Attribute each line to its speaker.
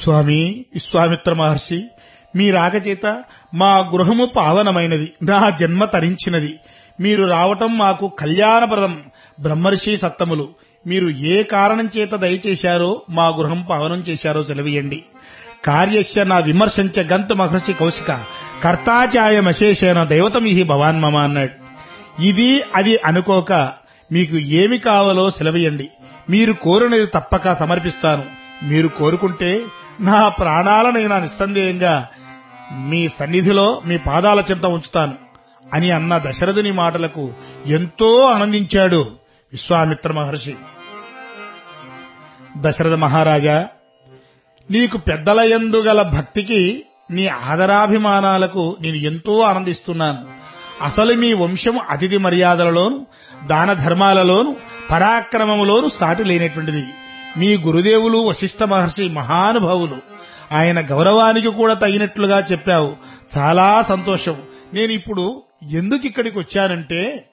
Speaker 1: స్వామి విశ్వామిత్ర మహర్షి మీ రాక చేత మా గృహము పావనమైనది నా జన్మ తరించినది మీరు రావటం మాకు కళ్యాణప్రదం బ్రహ్మర్షి సత్తములు మీరు ఏ కారణం చేత దయచేశారో మా గృహం పావనం చేశారో సెలవియండి కార్యస్య నా విమర్శంచ గంత మహర్షి కౌశిక కర్తాచాయమశేషేన దైవతం ఇహి భవాన్ మమ అన్నాడు ఇది అది అనుకోక మీకు ఏమి కావాలో సెలవియండి మీరు కోరినది తప్పక సమర్పిస్తాను మీరు కోరుకుంటే నా ప్రాణాలనైనా నిస్సందేహంగా మీ సన్నిధిలో మీ పాదాల చెంత ఉంచుతాను అని అన్న దశరథుని మాటలకు ఎంతో ఆనందించాడు విశ్వామిత్ర మహర్షి దశరథ మహారాజా నీకు పెద్దల యందు గల భక్తికి నీ ఆదరాభిమానాలకు నేను ఎంతో ఆనందిస్తున్నాను అసలు మీ వంశం అతిథి మర్యాదలలోను దాన ధర్మాలలోను పరాక్రమములోను సాటి లేనటువంటిది మీ గురుదేవులు వశిష్ఠ మహర్షి మహానుభావులు ఆయన గౌరవానికి కూడా తగినట్లుగా చెప్పావు చాలా సంతోషం నేను ఇప్పుడు ఎందుకు ఇక్కడికి వచ్చానంటే